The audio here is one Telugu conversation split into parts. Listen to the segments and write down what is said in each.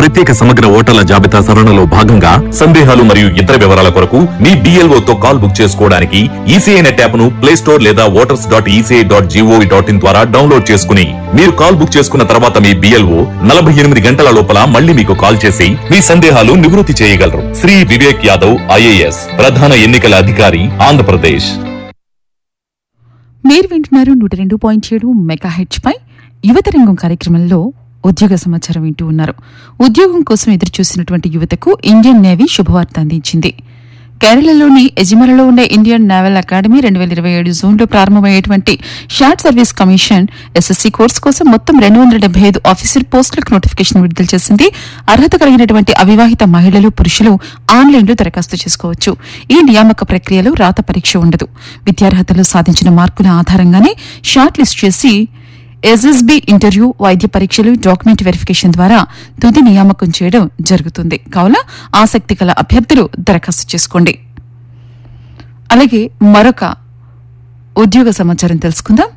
ప్రత్యేక సమగ్ర ఓటర్ల జాబితా సవరణలో భాగంగా సందేహాలు మరియు ఇతర వివరాల కొరకు మీ BLO తో కాల్ బుక్ చేసుకోవడానికి ఈసీఐ నెట్ యాప్ ను ప్లే స్టోర్ లేదా voters dot ECI dot G O V dot download చేసుకుని మీరు కాల్ బుక్ చేసుకున్న తర్వాత మీ బిఎల్ఓ నలభై ఎనిమిది గంటల లోపల మళ్ళీ మీకు కాల్ చేసి మీ సందేహాలు నివృత్తి చేయగలరు శ్రీ వివేక్ యాదవ్ ఐఏఎస్ ప్రధాన ఎన్నికల అధికారి ఆంధ్రప్రదేశ్ మీరు వింటున్నారు నూట రెండు పాయింట్ ఏడు మెగా హెచ్ పై యువత రంగం కార్యక్రమంలో ఉద్యోగ సమాచారం వింటూ ఉన్నారు ఉద్యోగం కోసం ఎదురు చూసినటువంటి యువతకు ఇండియన్ నేవీ శుభవార్త అందించింది కేరళలోని ఎజిమలలో ఉండే ఇండియన్ నేవల్ అకాడమీ రెండు వేల ఇరవై ఏడు జూన్లో ప్రారంభమయ్యేటువంటి short service commission SSC course కోసం మొత్తం రెండు వందల డెబ్బై ఐదు ఆఫీసర్ పోస్టులకు నోటిఫికేషన్ విడుదల చేసింది అర్హత కలిగినటువంటి అవివాహిత మహిళలు పురుషులు ఆన్లైన్లో దరఖాస్తు చేసుకోవచ్చు ఈ నియామక ప్రక్రియలో రాత పరీక్ష ఉండదు విద్యార్హతలు సాధించిన మార్కుల ఆధారంగానే షార్ట్ లిస్ట్ చేసి ఎస్ఎస్బి ఇంటర్వ్యూ వైద్య పరీక్షలు డాక్యుమెంట్ వెరిఫికేషన్ ద్వారా తుది నియామకం చేయడం జరుగుతుంది కావున ఆసక్తి గల అభ్యర్థులు దరఖాస్తు చేసుకోండి అలాగే మరొక ఉద్యోగ సమాచారం తెలుసుకుందాం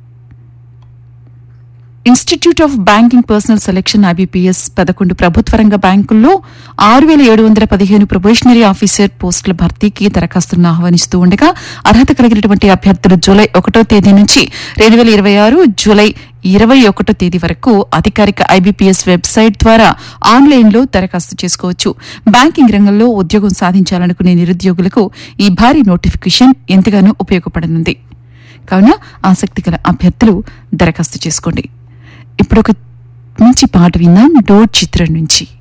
institute of banking personnel selection IBPS పదకొండు ప్రభుత్వ రంగ బ్యాంకుల్లో ఆరు వేల ఏడు వందల పదిహేను ప్రొబేషనరీ ఆఫీసర్ పోస్టుల భర్తీకి దరఖాస్తులను ఆహ్వానిస్తూ ఉండగా అర్హత కలిగినటువంటి అభ్యర్థులు జూలై ఒకటో తేదీ నుంచి రెండు వేల ఇరవై ఆరు జూలై ఇరవై ఒకటో తేదీ వరకు అధికారిక ఐబీపీఎస్ వెబ్సైట్ ద్వారా ఆన్లైన్లో దరఖాస్తు చేసుకోవచ్చు బ్యాంకింగ్ రంగంలో ఉద్యోగం సాధించాలనుకునే నిరుద్యోగులకు ఈ భారీ నోటిఫికేషన్ ఎంతగానో ఉపయోగపడనుంది కావున ఆసక్తి గల అభ్యర్థులు దరఖాస్తు చేసుకోండి ఇప్పుడు ఒక మంచి పాట విందాం డోర్ చిత్రం నుంచి